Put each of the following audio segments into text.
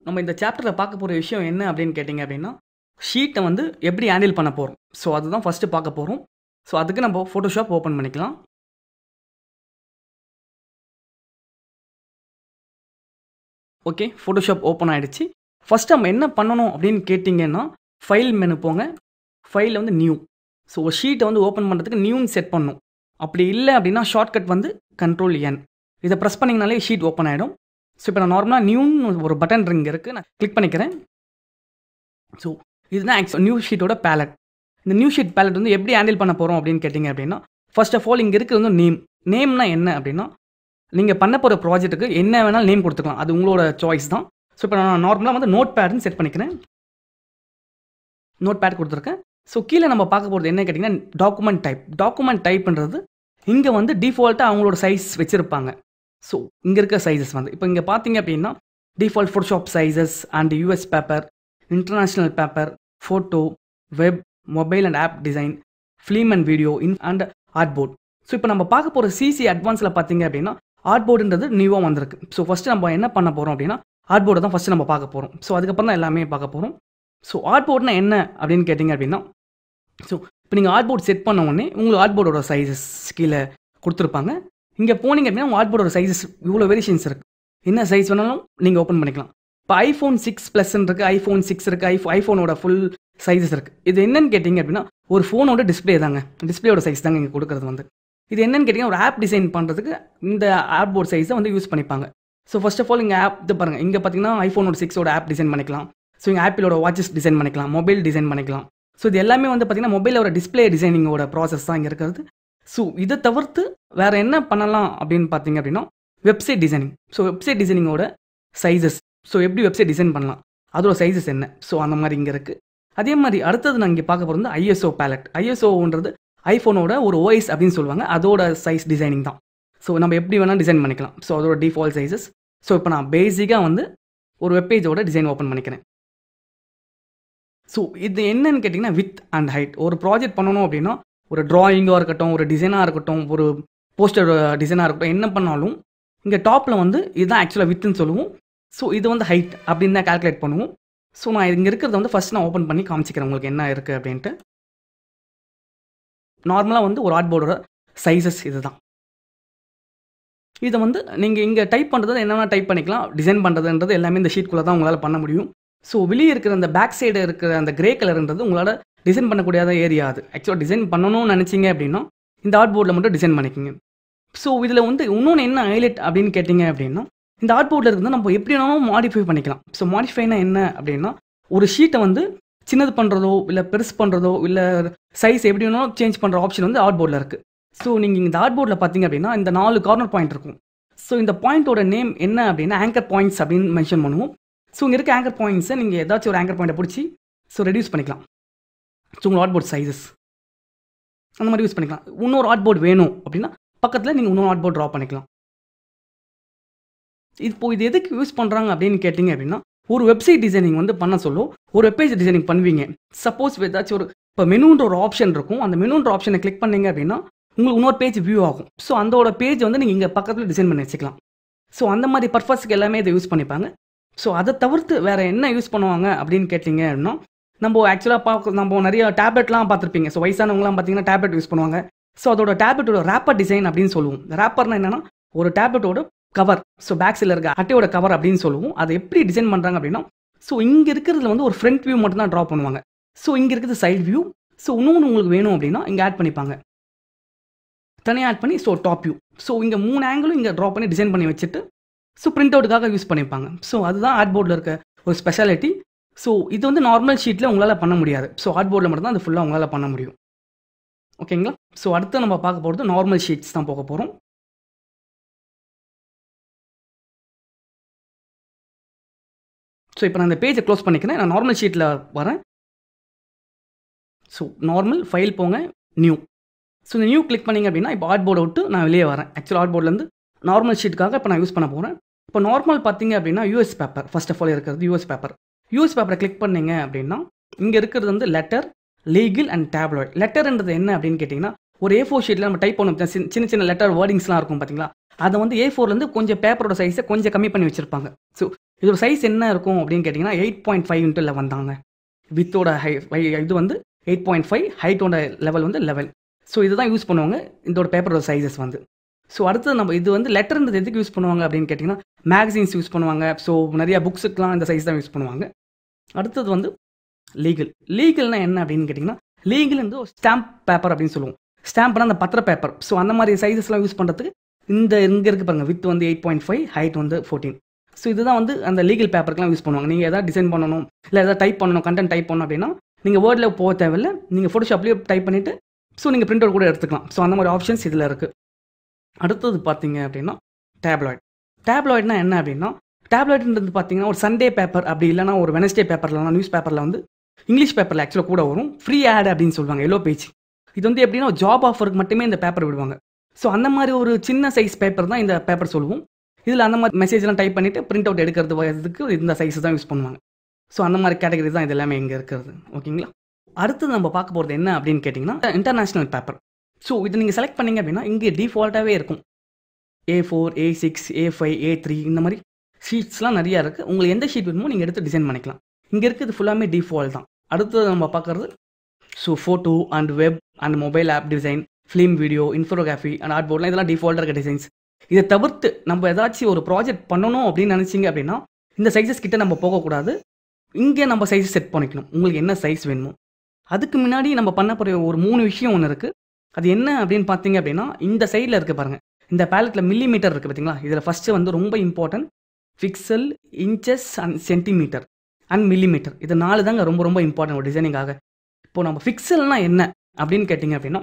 நம்ம இந்த சாப்டரில் பார்க்க போகிற விஷயம் என்ன அப்படின்னு கேட்டிங்க அப்படின்னா ஷீட்டை வந்து எப்படி ஹேண்டில் பண்ண போகிறோம் ஸோ அதுதான் ஃபஸ்ட்டு பார்க்க போகிறோம் ஸோ அதுக்கு நம்ம ஃபோட்டோஷாப் ஓப்பன் பண்ணிக்கலாம் ஓகே ஃபோட்டோஷாப் ஓப்பன் ஆகிடுச்சு ஃபஸ்ட் நம்ம என்ன பண்ணணும் அப்படின்னு கேட்டிங்கன்னா ஃபைல் மெனு போங்க ஃபைலில் வந்து நியூ ஸோ ஒரு ஷீட்டை வந்து ஓப்பன் பண்ணுறதுக்கு நியூன்னு செட் பண்ணணும் அப்படி இல்லை அப்படின்னா ஷார்ட்கட் வந்து கண்ட்ரோல் என் இதை ப்ரெஸ் பண்ணிங்கனாலே ஷீட் ஓப்பன் ஆகிடும் ஸோ இப்போ நான் நார்மலாக நியூன்னு ஒரு பட்டன் ரிங் இருக்குது நான் கிளிக் பண்ணிக்கிறேன் ஸோ இதுதான் ஆக்சுவல் நியூ ஷீட்டோட பேலட் இந்த நியூ ஷீட் பேலட் வந்து எப்படி ஹேண்டில் பண்ண போகிறோம் அப்படின்னு கேட்டிங்க அப்படின்னா ஃபர்ஸ்ட் ஆஃப் ஆல் இங்கே இருக்கிறது வந்து நேம் நேம்னா என்ன அப்படின்னா நீங்கள் பண்ண போகிற ப்ராஜெக்ட்டுக்கு என்ன வேணாலும் நேம் கொடுத்துக்கலாம் அது உங்களோட சாய்ஸ் தான் ஸோ இப்போ நான் நார்மலாக வந்து நோட் பேடுன்னு செட் பண்ணிக்கிறேன் நோட் பேட் கொடுத்துருக்கேன் ஸோ கீழே நம்ம பார்க்க போகிறது என்ன கேட்டிங்கன்னா டாக்குமெண்ட் டைப் டாக்குமெண்ட் டைப்ன்றது இங்கே வந்து டிஃபால்ட்டாக அவங்களோட சைஸ் வச்சுருப்பாங்க ஸோ இங்கே இருக்க சைஸஸ் வந்து இப்போ இங்கே பார்த்தீங்க அப்படின்னா default Photoshop sizes and U S paper international paper photo web mobile and app design film and video in and artboard so இப்போ நம்ம பார்க்க போகிற சிசி அட்வான்ஸில் பார்த்தீங்க அப்படின்னா ஆர்ட் போர்டுன்றது நியூவாக வந்திருக்கு ஸோ ஃபஸ்ட்டு நம்ம என்ன பண்ண போகிறோம் அப்படின்னா ஆர்ட் போர்டை தான் ஃபஸ்ட்டு நம்ம பார்க்க போகிறோம் ஸோ அதுக்கப்புறம் தான் எல்லாமே பார்க்க போகிறோம் ஸோ ஆர்ட் போர்ட்னா என்ன அப்படின்னு கேட்டிங்க அப்படின்னா ஸோ இப்போ நீங்கள் ஆர்ட் போர்ட் செட் பண்ண உடனே உங்களுக்கு ஆர்ட் போர்டோட சைஸஸ் கீழே கொடுத்துருப்பாங்க இங்கே போனீங்க அப்படின்னா உங்கள் ஆர்ட் போர்டோட சைஸஸ் இவ்வளோ வேரியேஷன்ஸ் இருக்குது என்ன சைஸ் வேணாலும் நீங்கள் ஓப்பன் பண்ணிக்கலாம் இப்போ ஐஃபோன் சிக்ஸ் ப்ளஸ் இருக்குது ஐஃபோன் சிக்ஸ் இருக்குது ஐஃபோ ஐஃபோனோட ஃபுல் சைஸஸ் இருக்குது இது என்னன்னு கேட்டிங்க அப்படின்னா ஒரு ஃபோனோட டிஸ்பிளே தாங்க டிஸ்பிளேயோட சைஸ் தாங்க இங்கே கொடுக்குறது வந்து இது என்னன்னு கேட்டிங்கன்னா ஒரு ஆப் டிசைன் பண்ணுறதுக்கு இந்த ஆப் போர்ட் சைஸை வந்து யூஸ் பண்ணிப்பாங்க ஸோ ஃபர்ஸ்ட் ஆஃப் ஆல் இங்கே ஆப் இது பாருங்கள் இங்கே பார்த்தீங்கன்னா ஐஃபோனோட சிக்ஸோட ஆப் டிசைன் பண்ணிக்கலாம் ஸோ இங்கே ஆப்பிளோட வாட்சஸ் டிசைன் பண்ணிக்கலாம் மொபைல் டிசைன் பண்ணிக்கலாம் ஸோ இது எல்லாமே வந்து பார்த்தீங்கன்னா மொபைலோட டிஸ்பிளே டிசைனிங்கோட ப்ராசஸ் தான் இங்கே இருக்கிறது ஸோ இதை தவிர்த்து வேறு என்ன பண்ணலாம் அப்படின்னு பார்த்தீங்க அப்படின்னா வெப்சைட் டிசைனிங் ஸோ வெப்சைட் டிசைனிங்கோட சைஸஸ் ஸோ எப்படி வெப்சைட் டிசைன் பண்ணலாம் அதோட சைஸஸ் என்ன ஸோ அந்த மாதிரி இங்கே இருக்குது அதே மாதிரி அடுத்தது நான் இங்கே பார்க்க போகிறது ஐஎஸ்ஓ பேலட் ஐஎஸ்ஓன்றது ஐஃபோனோட ஒரு ஓஎஸ் அப்படின்னு சொல்லுவாங்க அதோட சைஸ் டிசைனிங் தான் ஸோ நம்ம எப்படி வேணால் டிசைன் பண்ணிக்கலாம் ஸோ அதோட டிஃபால்ட் சைஸஸ் ஸோ இப்போ நான் பேசிக்காக வந்து ஒரு வெப்பேஜோட டிசைன் ஓப்பன் பண்ணிக்கிறேன் ஸோ இது என்னன்னு கேட்டிங்கன்னா வித் அண்ட் ஹைட் ஒரு ப்ராஜெக்ட் பண்ணணும் அப்படின்னா ஒரு ட்ராயிங்காக இருக்கட்டும் ஒரு டிசைனாக இருக்கட்டும் ஒரு போஸ்டர் டிசைனாக இருக்கட்டும் என்ன பண்ணாலும் இங்கே டாப்பில் வந்து இதுதான் ஆக்சுவலாக வித்துன்னு சொல்லுவோம் ஸோ இது வந்து ஹைட் அப்படின்னு தான் கால்குலேட் பண்ணுவோம் ஸோ நான் இங்கே இருக்கிறத வந்து ஃபஸ்ட் நான் ஓப்பன் பண்ணி காமிச்சிக்கிறேன் உங்களுக்கு என்ன இருக்குது அப்படின்ட்டு நார்மலாக வந்து ஒரு ஆர்ட் போர்டோட சைஸஸ் இது தான் இதை வந்து நீங்கள் இங்கே டைப் பண்ணுறது என்னென்ன டைப் பண்ணிக்கலாம் டிசைன் பண்ணுறதுன்றது எல்லாமே இந்த ஷீட்குள்ளே தான் உங்களால் பண்ண முடியும் ஸோ வெளியே இருக்கிற அந்த பேக் சைடு இருக்கிற அந்த கிரே கலர்ன்றது உங்களால் டிசைன் பண்ணக்கூடியத ஏரியா அது ஆக்சுவலாக டிசைன் பண்ணணும்னு நினச்சிங்க அப்படின்னா இந்த ஆர்ட் போர்டில் மட்டும் டிசைன் பண்ணிக்கோங்க ஸோ இதில் வந்து இன்னொன்று என்ன ஹைலைட் அப்படின்னு கேட்டிங்க அப்படின்னா இந்த ஆர்ட் போர்டில் இருந்து நம்ம எப்படி வேணாலும் மாடிஃபை பண்ணிக்கலாம் ஸோ மாடிஃபைனா என்ன அப்படின்னா ஒரு ஷீட்டை வந்து சின்னது பண்ணுறதோ இல்லை பெருசு பண்ணுறதோ இல்லை சைஸ் எப்படி வேணாலும் சேஞ்ச் பண்ணுற ஆப்ஷன் வந்து ஆர்ட் போர்டில் இருக்குது ஸோ நீங்கள் இந்த ஆர்ட் போர்டில் பார்த்தீங்க அப்படின்னா இந்த நாலு கார்னர் பாயிண்ட் இருக்கும் ஸோ இந்த பாயிண்ட்டோட நேம் என்ன அப்படின்னா ஆங்கர் பாயிண்ட்ஸ் அப்படின்னு மென்ஷன் பண்ணுவோம் ஸோ இங்கே இருக்க ஆங்கர் பாயிண்ட்ஸை நீங்கள் ஏதாச்சும் ஒரு ஆங்கர் பாயிண்ட்டை பிடிச்சி ஸோ ரெடியூஸ் பண்ணிக்கலாம் ஸோ உங்கள் ஆர்ட் போர்ட் சைஸஸ் அந்த மாதிரி யூஸ் பண்ணிக்கலாம் இன்னொரு ஆர்ட் போர்டு வேணும் அப்படின்னா பக்கத்தில் நீங்கள் இன்னொரு ஆர்ட் போர்ட் ட்ரா பண்ணிக்கலாம் இப்போ இது எதுக்கு யூஸ் பண்ணுறாங்க அப்படின்னு கேட்டிங்க அப்படின்னா ஒரு வெப்சைட் டிசைனிங் வந்து பண்ண சொல்லும் ஒரு வெப்பேஜ் டிசைனிங் பண்ணுவீங்க சப்போஸ் ஏதாச்சும் ஒரு இப்போ மெனுன்ற ஒரு ஆப்ஷன் இருக்கும் அந்த மெனுன்ற ஆப்ஷனை கிளிக் பண்ணீங்க அப்படின்னா உங்களுக்கு இன்னொரு பேஜ் வியூ ஆகும் ஸோ அதோட பேஜ் வந்து நீங்கள் இங்கே பக்கத்தில் டிசைன் பண்ணி வச்சுக்கலாம் ஸோ அந்த மாதிரி பர்பஸ்க்கு எல்லாமே இதை யூஸ் பண்ணிப்பாங்க ஸோ அதை தவிர்த்து வேறு என்ன யூஸ் பண்ணுவாங்க அப்படின்னு கேட்டிங்க அப்படின்னா நம்ம ஆக்சுவலாக பார்க்க நம்ம நிறைய டேப்லெட்லாம் பார்த்துருப்பீங்க ஸோ வயசானவங்களாம் பார்த்தீங்கன்னா டேப்லெட் யூஸ் பண்ணுவாங்க ஸோ அதோட டேப்லெட்டோட ரேப்பர் டிசைன் அப்படின்னு சொல்லுவோம் ரேப்பர்னா என்னன்னா ஒரு டேப்லெட்டோட கவர் ஸோ பேக் சைடில் இருக்க அட்டையோட கவர் அப்படின்னு சொல்லுவோம் அதை எப்படி டிசைன் பண்ணுறாங்க அப்படின்னா ஸோ இங்கே இருக்கிறதுல வந்து ஒரு ஃப்ரண்ட் வியூ மட்டும் தான் ட்ரா பண்ணுவாங்க ஸோ இங்கே இருக்கிறது சைட் வியூ ஸோ இன்னொன்று உங்களுக்கு வேணும் அப்படின்னா இங்கே ஆட் பண்ணிப்பாங்க தனியாக ஆட் பண்ணி ஸோ டாப் வியூ ஸோ இங்கே மூணு ஆங்கிளும் இங்கே ட்ரா பண்ணி டிசைன் பண்ணி வச்சுட்டு ஸோ பிரிண்ட் அவுட்டுக்காக யூஸ் பண்ணிப்பாங்க ஸோ அதுதான் ஆர்ட் போர்டில் இருக்க ஒரு ஸ்பெஷாலிட்டி ஸோ இது வந்து நார்மல் ஷீட்டில் உங்களால் பண்ண முடியாது ஸோ ஆர்ட் போர்டில் மட்டும் தான் அது ஃபுல்லாக உங்களால் பண்ண முடியும் ஓகேங்களா ஸோ அடுத்து நம்ம பார்க்க போகிறது நார்மல் ஷீட்ஸ் தான் போக போகிறோம் ஸோ இப்போ நான் இந்த பேஜை க்ளோஸ் பண்ணிக்கிறேன் நான் நார்மல் ஷீட்டில் வரேன் ஸோ நார்மல் ஃபைல் போங்க நியூ ஸோ இந்த நியூ கிளிக் பண்ணிங்க அப்படின்னா இப்போ ஆர்ட் போர்டை விட்டு நான் வெளியே வரேன் ஆக்சுவல் ஆர்ட் போர்ட்லேருந்து நார்மல் ஷீட்டுக்காக இப்போ நான் யூஸ் பண்ண போகிறேன் இப்போ நார்மல் பார்த்தீங்க அப்படின்னா U S paper first of all இருக்கிறது யூஎஸ் பேப்பர் யூஎஸ் பேப்பரை கிளிக் பண்ணீங்க அப்படின்னா இங்கே இருக்கிறது வந்து லெட்டர் லீகல் அண்ட் டேப்லாய்ட் லெட்டர்ன்றது என்ன அப்படின்னு கேட்டிங்கன்னா ஒரு ஏ ஃபோர் ஷீட்டில் நம்ம டைப் பண்ண சின்ன சின்ன லெட்டர் வேர்டிங்ஸ்லாம் இருக்கும் பார்த்தீங்களா அதை வந்து ஏ ஃபோர்லேருந்து கொஞ்சம் பேப்பரோட சைஸை கொஞ்சம் கம்மி பண்ணி வச்சிருப்பாங்க ஸோ இதோட சைஸ் என்ன இருக்கும் அப்படின்னு கேட்டிங்கன்னா eight point five into eleven தாங்க வித்தோட ஹை இது வந்து எயிட் பாயிண்ட் ஃபைவ் ஹைட்டோட லெவல் வந்து லெவல் ஸோ இதுதான் யூஸ் பண்ணுவாங்க இதோட பேப்பரோட சைஸஸ் வந்து ஸோ அடுத்தது நம்ம இது வந்து லெட்டர்ன்றது எதுக்கு யூஸ் பண்ணுவாங்க அப்படின்னு கேட்டிங்கன்னா மேகசின்ஸ் யூஸ் பண்ணுவாங்க ஸோ நிறையா புக்ஸுக்கெலாம் இந்த சைஸ் தான் யூஸ் பண்ணுவாங்க அடுத்தது வந்து லீகல் லீகல்னா என்ன அப்படின்னு கேட்டிங்கன்னா லீகல் வந்து ஒரு ஸ்டாம்ப் பேப்பர் அப்படின்னு சொல்லுவோம் ஸ்டாம்ப்னா அந்த பத்திர பேப்பர் ஸோ அந்த மாதிரி சைஸஸ்லாம் யூஸ் பண்ணுறதுக்கு இந்த இங்கே இருக்கு பாருங்க வித் வந்து எயிட் பாயிண்ட் ஃபைவ் ஹைட் வந்து ஃபோர்டீன் ஸோ இதுதான் வந்து அந்த லீகல் பேப்பருக்குலாம் யூஸ் பண்ணுவாங்க நீங்கள் எதாவது டிசைன் பண்ணணும் இல்லை எதாவது டைப் பண்ணணும் கண்டென்ட் டைப் பண்ணணும் அப்படின்னா நீங்கள் வேர்டில் போக தேவையில்ல நீங்கள் ஃபோட்டோஷாப்லேயே டைப் பண்ணிவிட்டு ஸோ நீங்கள் பிரிண்ட் அவுட் கூட எடுத்துக்கலாம் ஸோ அந்த மாதிரி ஆப்ஷன்ஸ் இதில் இருக்குது அடுத்தது பார்த்தீங்க அப்படின்னா டேப்லாய்ட் டேப்லாய்ட்னா என்ன அப்படின்னா டேப்லாய்ட்ன்றது பார்த்தீங்கன்னா ஒரு சண்டே பேப்பர் அப்படி இல்லைனா ஒரு வெனஸ்டே பேப்பர்லாம் நியூஸ் பேப்பரில் வந்து இங்கிலீஷ் பேப்பரில் ஆக்சுவலாக கூட வரும் ஃப்ரீ ஆட் அப்படின்னு சொல்லுவாங்க எல்லோ பேஜ் இது வந்து எப்படின்னா ஜாப் ஆஃபருக்கு மட்டுமே இந்த பேப்பர் விடுவாங்க ஸோ அந்த மாதிரி ஒரு சின்ன சைஸ் பேப்பர் தான் இந்த பேப்பர் சொல்லுவோம் இதில் அந்த மாதிரி மெசேஜ்லாம் டைப் பண்ணிவிட்டு பிரிண்ட் அவுட் எடுக்கிறது வரதுக்கு இந்த சைஸ் தான் யூஸ் பண்ணுவாங்க ஸோ அந்த மாதிரி கேட்டகரி தான் இது எல்லாமே இங்கே இருக்கிறது ஓகேங்களா அடுத்தது நம்ம பார்க்க போகிறது என்ன அப்படின்னு கேட்டிங்கன்னா இன்டர்நேஷ்னல் பேப்பர் ஸோ இது நீங்கள் செலக்ட் பண்ணீங்க அப்படின்னா இங்கே டிஃபால்ட்டாகவே இருக்கும் A four A six A five A three இந்த மாதிரி ஷீட்ஸ்லாம் நிறையா இருக்குது உங்களுக்கு எந்த ஷீட் வேணுமோ நீங்கள் எடுத்து டிசைன் பண்ணிக்கலாம் இங்கே இருக்கிறது ஃபுல்லாமே டிஃபால்ட் தான் அடுத்தது நம்ம பார்க்குறது so photo and web and mobile app design film video infography and art போர்ட்லாம் இதெல்லாம் டிஃபால்ட்டாக இருக்க டிசைன்ஸ் இதை தவிர்த்து நம்ம ஏதாச்சும் ஒரு ப்ராஜெக்ட் பண்ணணும் அப்படின்னு நினச்சிங்க அப்படின்னா இந்த சைஸஸ் கிட்ட நம்ம போகக்கூடாது இங்கே நம்ம சைஸ் செட் பண்ணிக்கணும் உங்களுக்கு என்ன சைஸ் வேணுமோ அதுக்கு முன்னாடி நம்ம பண்ண போகிற ஒரு மூணு விஷயம் ஒன்று இருக்குது அது என்ன அப்படின்னு பார்த்தீங்க அப்படின்னா இந்த சைடில் இருக்குது பாருங்கள் இந்த பேலட்டில் மில்லி மீட்டர் இருக்குது பார்த்தீங்களா இதில் ஃபஸ்ட்டு வந்து ரொம்ப important pixel inches and centimetre and millimetre இது நாலு தாங்க ரொம்ப ரொம்ப இம்பார்ட்டன்ட் ஒரு டிசைனிங்காக இப்போ நம்ம ஃபிக்சல்னா என்ன அப்படின்னு கேட்டிங்க அப்படின்னா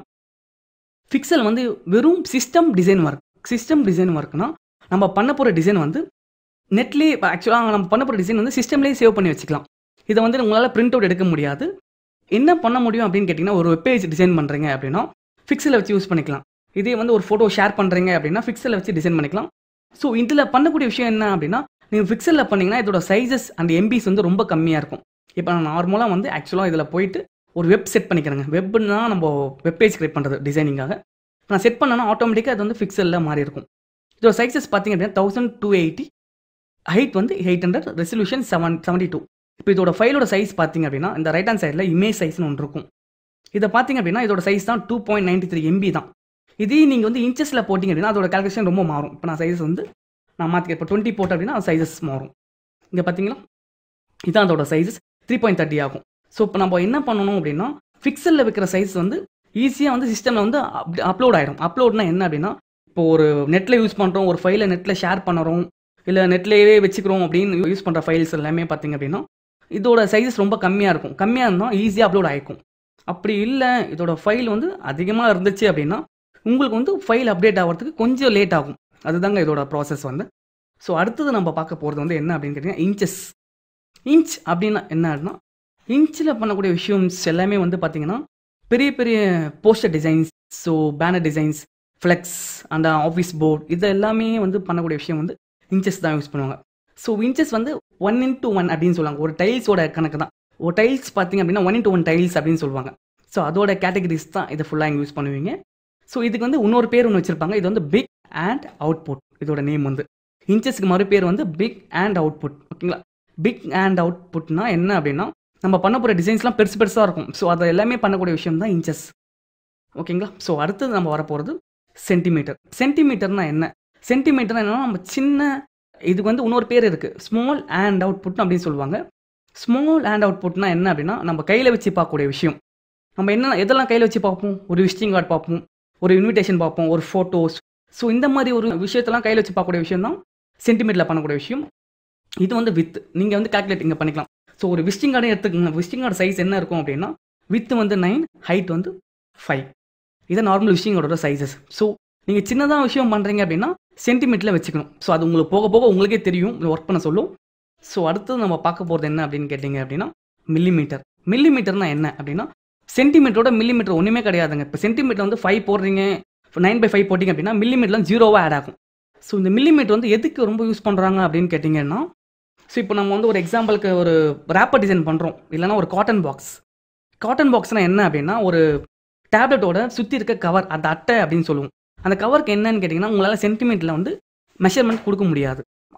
ஃபிக்சல் வந்து வெறும் system design work system design ஒர்க்னா நம்ம பண்ண போகிற டிசைன் வந்து நெட்லேயே ஆக்சுவலாக நம்ம பண்ண போகிற டிசைன் வந்து சிஸ்டம்லேயே சேவ் பண்ணி வச்சுக்கலாம் இதை வந்து உங்களால் பிரிண்ட் அவுட் எடுக்க முடியாது என்ன பண்ண முடியும் அப்படின்னு கேட்டிங்கன்னா ஒரு வெப்பேஜ் டிசைன் பண்ணுறீங்க அப்படின்னா ஃபிக்ஸலை வச்சு யூஸ் பண்ணிக்கலாம் இதே வந்து ஒரு ஃபோட்டோ ஷேர் பண்ணுறீங்க அப்படின்னா ஃபிக்ஸலை வச்சு டிசைன் பண்ணிக்கலாம் ஸோ இதில் பண்ணக்கூடிய விஷயம் என்ன அப்படின்னா நீங்கள் ஃபிக்ஸலில் பண்ணிங்கன்னா இதோட சைஸஸ் அண்ட் எம்பிஸ் வந்து ரொம்ப கம்மியாக இருக்கும் இப்போ நான் நார்மலாக வந்து ஆக்சுவலாக இதில் போயிட்டு ஒரு வெப் செட் பண்ணிக்கிறேங்க வெப்னா நம்ம வெப்பேஜ் கிரியேட் பண்ணுறது டிசைனிங்காக நான் செட் பண்ணனா ஆட்டோமேட்டிக்காக அது வந்து ஃபிக்சலில் மாறி இருக்கும் இதோட சைஸஸ் பார்த்தீங்க அப்படின்னா தௌசண்ட் டூ எயிட்டி ஹைட் வந்து eight hundred resolution seven seventy two இப்போ இதோட ஃபைலோட சைஸ் பார்த்தீங்க அப்படின்னா இந்த ரைட் ஹேண்ட் சைடில் இமேஜ் சைஸ்னு ஒன்று இருக்கும் இதை பார்த்தீங்க அப்படின்னா இதோட சைஸ் தான் two point ninety three MB தான் இதே நீங்கள் வந்து இன்ச்சஸில் போட்டிங்க அப்படின்னா அதோட கால்குலேஷன் ரொம்ப மாறும் இப்போ நான் சைஸ் வந்து நான் மாற்றிக்க இப்போ டுவெண்ட்டி போட்டேன் அப்படின்னா அது சைஸஸ் மாறும் இங்கே பார்த்தீங்களா இதுதான் அதோட சைஸஸ் த்ரீ பாயிண்ட் தேர்ட்டி ஆகும் ஸோ இப்போ நம்ம என்ன பண்ணணும் அப்படின்னா ஃபிக்சலில் வைக்கிற சைஸ் வந்து ஈஸியாக வந்து சிஸ்டமில் வந்து அப்லோட் ஆகிடும் அப்லோட்னா என்ன அப்படின்னா இப்போ ஒரு நெட்டில் யூஸ் பண்ணுறோம் ஒரு ஃபைலை நெட்டில் ஷேர் பண்ணுறோம் இல்லை நெட்லேயே வச்சுக்கிறோம் அப்படின்னு யூஸ் பண்ணுற ஃபைல்ஸ் எல்லாமே பார்த்தீங்க அப்படின்னா இதோட சைஸஸ் ரொம்ப கம்மியாக இருக்கும் கம்மியாக இருந்தால் ஈஸியாக அப்லோட் ஆகிக்கும் அப்படி இல்லை இதோட ஃபைல் வந்து அதிகமாக இருந்துச்சு அப்படின்னா உங்களுக்கு வந்து ஃபைல் அப்டேட் ஆகிறதுக்கு கொஞ்சம் லேட் ஆகும் அதுதாங்க இதோட ப்ராசஸ் வந்து ஸோ அடுத்தது நம்ம பார்க்க போகிறது வந்து என்ன அப்படின்னு கேட்டிங்கன்னா இன்ச்சஸ் இன்ச் அப்படின்னா என்ன அப்படின்னா இன்ச்சில் பண்ணக்கூடிய விஷயம்ஸ் எல்லாமே வந்து பார்த்தீங்கன்னா பெரிய பெரிய poster designs so banner designs flex அந்த ஆஃபீஸ் போர்டு இது எல்லாமே வந்து பண்ணக்கூடிய விஷயம் வந்து இன்ச்சஸ் தான் யூஸ் பண்ணுவாங்க ஸோ இன்ச்சஸ் வந்து ஒன் இன்ட்டு ஒன் அப்படின்னு சொல்லுவாங்க ஒரு டைல்ஸோட கணக்கு தான் ஒரு டைல்ஸ் பார்த்தீங்க அப்படின்னா ஒன் இன்ட்டு ஒன் டைல்ஸ் அப்படின்னு சொல்லுவாங்க ஸோ அதோட கேட்டகரிஸ் தான் இதை ஃபுல்லாக இங்கே யூஸ் பண்ணுவீங்க ஸோ இதுக்கு வந்து இன்னொரு பேர் ஒன்று வச்சுருப்பாங்க இது வந்து பிக் அண்ட் அவுட்புட் இதோட நேம் வந்து இன்ச்சஸ்க்கு மறு பேர் வந்து பிக் அண்ட் அவுட்புட் ஓகேங்களா பிக் அண்ட் அவுட்புட்னா என்ன அப்படின்னா நம்ம பண்ண போகிற டிசைன்ஸ்லாம் பெருசு பெருசாக இருக்கும் ஸோ அதை எல்லாமே பண்ணக்கூடிய விஷயம் தான் இன்ச்சஸ் ஓகேங்களா ஸோ அடுத்தது நம்ம வரப்போகிறது சென்டிமீட்டர் சென்டிமீட்டர்னா என்ன சென்டிமீட்டர் என்னன்னா நம்ம சின்ன இதுக்கு வந்து இன்னொரு பேர் இருக்குது ஸ்மால் அண்ட் அவுட்புட் அப்படின்னு சொல்லுவாங்க ஸ்மால் அண்ட் அவுட்புட்னா என்ன அப்படின்னா நம்ம கையில் வச்சு பார்க்கக்கூடிய விஷயம் நம்ம என்ன எதெல்லாம் கையில் வச்சு பார்ப்போம் ஒரு விசிட்டிங் கார்டு பார்ப்போம் ஒரு இன்விடேஷன் பார்ப்போம் ஒரு ஃபோட்டோஸ் ஸோ இந்த மாதிரி ஒரு விஷயத்தெல்லாம் கையில் வச்சு பார்க்கக்கூடிய விஷயம் தான் சென்டிமீட்டரில் பண்ணக்கூடிய விஷயம் இது வந்து வித் நீங்கள் வந்து கால்குலேட் இங்கே பண்ணிக்கலாம் ஸோ ஒரு விசிட்டிங் கார்டே எடுத்துக்கோங்க விசிட்டிங் கார்டு சைஸ் என்ன இருக்கும் அப்படின்னா வித் வந்து நைன் ஹைட் வந்து ஃபைவ் இதை நார்மல் விசிட்டிங் கார்டோட சைஸஸ் ஸோ நீங்கள் சின்னதாக விஷயம் பண்ணுறீங்க அப்படின்னா சென்டிமீட்டரில் வச்சுக்கணும் ஸோ அது உங்களுக்கு போக போக உங்களுக்கே தெரியும் ஒர்க் பண்ண சொல்லும் ஸோ அடுத்தது நம்ம பார்க்க போகிறது என்ன அப்படின்னு கேட்டிங்க அப்படின்னா மில்லிமீட்டர் மில்லிமீட்டர்னா என்ன அப்படின்னா சென்டிமீட்டரோட மில்லிமீட்டர் ஒன்றுமே கிடையாதுங்க இப்போ சென்டிமீட்டர் வந்து ஃபைவ் போடுறீங்க நைன் பை ஃபைவ் போட்டிங்க அப்படின்னா மில்லிமீட்டர்லாம் ஜீரோவாக ஆட் ஆகும் ஸோ இந்த மில்லிமீட்டர் வந்து எதுக்கு ரொம்ப யூஸ் பண்ணுறாங்க அப்படின்னு கேட்டிங்கன்னா ஸோ இப்போ நம்ம வந்து ஒரு எக்ஸாம்பிளுக்கு ஒரு ரேப்பர் டிசைன் பண்ணுறோம் இல்லைனா ஒரு காட்டன் பாக்ஸ் காட்டன் பாக்ஸ்னால் என்ன அப்படின்னா ஒரு டேப்லெட்டோட சுற்றி இருக்க கவர் அந்த அட்டை அப்படின்னு சொல்லுவோம் அந்த கவருக்கு என்னன்னு கேட்டிங்கன்னா உங்களால் சென்டிமீட்டரில் வந்து மெஷர்மெண்ட் கொடுக்க முடியாது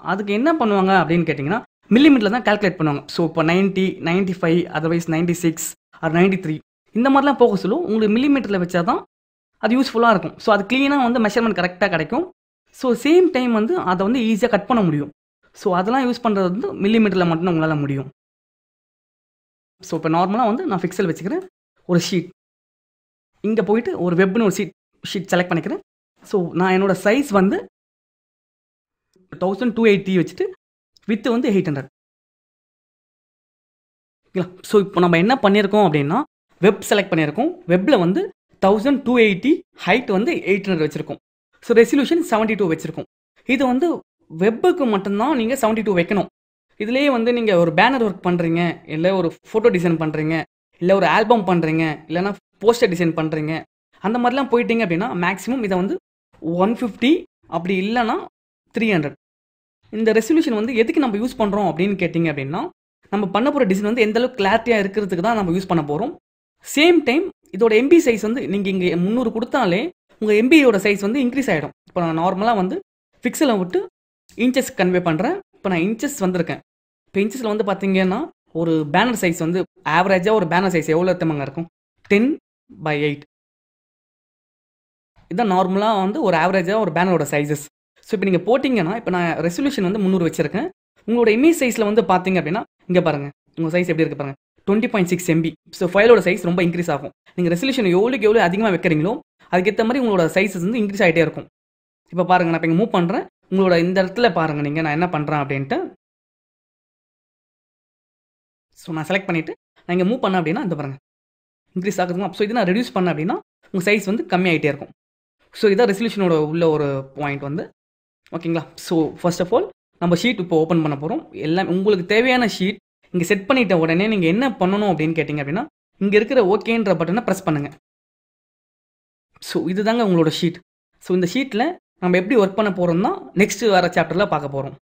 அதுக்கு என்ன பண்ணுவாங்க அப்படின்னு கேட்டிங்கன்னா மில்லிமீட்டரில் தான் கால்குலேட் பண்ணுவாங்க ஸோ இப்போ ninety ninety five otherwise ninety six or ninety three இந்த மாதிரிலாம் போக சொல்ல உங்களுக்கு மில்லிமீட்டரில் வச்சா தான் அது யூஸ்ஃபுல்லாக இருக்கும் ஸோ அது க்ளீனாக வந்து மெஷர்மெண்ட் கரெக்டாக கிடைக்கும் ஸோ சேம் டைம் வந்து அதை வந்து ஈஸியாக கட் பண்ண முடியும் ஸோ அதெல்லாம் யூஸ் பண்ணுறது வந்து மில்லிமீட்டரில் மட்டும் உங்களால் முடியும் ஸோ இப்போ நார்மலாக வந்து நான் ஃபிக்சல் வச்சுக்கிறேன் ஒரு ஷீட் இங்கே போயிட்டு ஒரு வெப்னு ஒரு ஷீட் ஷீட் செலக்ட் பண்ணிக்கிறேன் ஸோ நான் என்னோட சைஸ் வந்து தௌசண்ட் டூ எயிட்டி வச்சுட்டு வித்து வந்து எயிட் ஹண்ட்ரட் ஓகேங்களா ஸோ இப்போ நம்ம என்ன பண்ணியிருக்கோம் அப்படின்னா வெப் செலக்ட் பண்ணியிருக்கோம் வெப்பில் வந்து தௌசண்ட் டூ எயிட்டி ஹைட் வந்து எயிட் ஹண்ட்ரட் வச்சுருக்கோம் ஸோ ரெசல்யூஷன் செவன்ட்டி டூ வச்சுருக்கோம் இது வந்து வெப்புக்கு மட்டும்தான் நீங்கள் செவன்ட்டி டூ வைக்கணும் இதுலேயே வந்து நீங்கள் ஒரு பேனர் ஒர்க் பண்ணுறீங்க இல்லை ஒரு ஃபோட்டோ டிசைன் பண்ணுறீங்க இல்லை ஒரு ஆல்பம் பண்ணுறீங்க இல்லைனா போஸ்டர் டிசைன் பண்ணுறீங்க அந்த மாதிரிலாம் போயிட்டீங்க அப்படின்னா மேக்ஸிமம் இதை வந்து ஒன் ஃபிஃப்டி அப்படி இல்லைன்னா த்ரீ ஹண்ட்ரட் இந்த ரெசல்யூஷன் வந்து எதுக்கு நம்ம யூஸ் பண்ணுறோம் அப்படின்னு கேட்டிங்க அப்படின்னா நம்ம பண்ண போகிற டிசைன் வந்து எந்த அளவுக்கு கிளாரிட்டியாக இருக்கிறதுக்கு தான் நம்ம யூஸ் பண்ண போகிறோம் சேம் டைம் இதோட எம்பி சைஸ் வந்து நீங்கள் இங்கே முந்நூறு கொடுத்தாலே உங்கள் எம்பியோட சைஸ் வந்து இன்க்ரீஸ் ஆகிடும் இப்போ நான் நார்மலாக வந்து ஃபிக்ஸலை விட்டு இன்ச்சஸ் கன்வே பண்ணுறேன் இப்போ நான் இன்ச்சஸ் வந்திருக்கேன் இப்போ இன்ச்சஸில் வந்து பார்த்தீங்கன்னா ஒரு பேனர் சைஸ் வந்து ஆவரேஜாக ஒரு பேனர் சைஸ் எவ்வளோ எத்தமாங்க இருக்கும் டென் பை எயிட் இதுதான் நார்மலாக வந்து ஒரு ஆவரேஜாக ஒரு பேனரோட சைஸஸ் ஸோ இப்போ நீங்கள் போட்டிங்கன்னா இப்போ நான் ரெசல்யூஷன் வந்து முந்நூறு வச்சிருக்கேன் உங்களோட இமேஜ் சைஸில் வந்து பார்த்தீங்க அப்படின்னா இங்கே பாருங்கள் உங்கள் சைஸ் எப்படி இருக்கு பாருங்கள் twenty point six MB so ஃபைலோட சைஸ் ரொம்ப இன்க்ரீஸ் ஆகும் நீங்கள் ரெசல்யூஷன் எவ்வளோக்கு எவ்வளோ அதிகமாக வைக்கிறீங்களோ அதுக்கேற்ற மாதிரி உங்களோட சைஸஸ் வந்து இன்க்ரீஸ் ஆகிட்டே இருக்கும் இப்போ பாருங்கள் நான் இப்போ இங்கே மூவ் பண்ணுறேன் உங்களோட இந்த இடத்துல பாருங்கள் நீங்கள் நான் என்ன பண்ணுறேன் அப்படின்ட்டு ஸோ நான் செலக்ட் பண்ணிவிட்டு நான் இங்கே மூவ் பண்ணேன் அப்படின்னா இந்த பாருங்கள் இன்க்ரீஸ் ஆகுதுங்க ஸோ இது நான் ரெடியூஸ் பண்ணேன் அப்படின்னா உங்கள் சைஸ் வந்து கம்மியாகிட்டே இருக்கும் ஸோ இதான் ரெசல்யூஷனோட உள்ள ஒரு பாயிண்ட் வந்து ஓகேங்களா ஸோ ஃபர்ஸ்ட் ஆஃப் ஆல் நம்ம ஷீட் இப்போ ஓப்பன் பண்ண போகிறோம் எல்லாம் உங்களுக்கு தேவையான ஷீட் இங்கே செட் பண்ணிட்ட உடனே நீங்கள் என்ன பண்ணணும் அப்படின்னு கேட்டிங்க அப்படின்னா இங்கே இருக்கிற ஓகேன்ற பட்டனை ப்ரெஸ் பண்ணுங்கள் ஸோ இதுதாங்க உங்களோட ஷீட் ஸோ இந்த ஷீட்டில் நம்ம எப்படி ஒர்க் பண்ண போகிறோம்னா நெக்ஸ்ட் வர சாப்டரில் பார்க்க போகிறோம்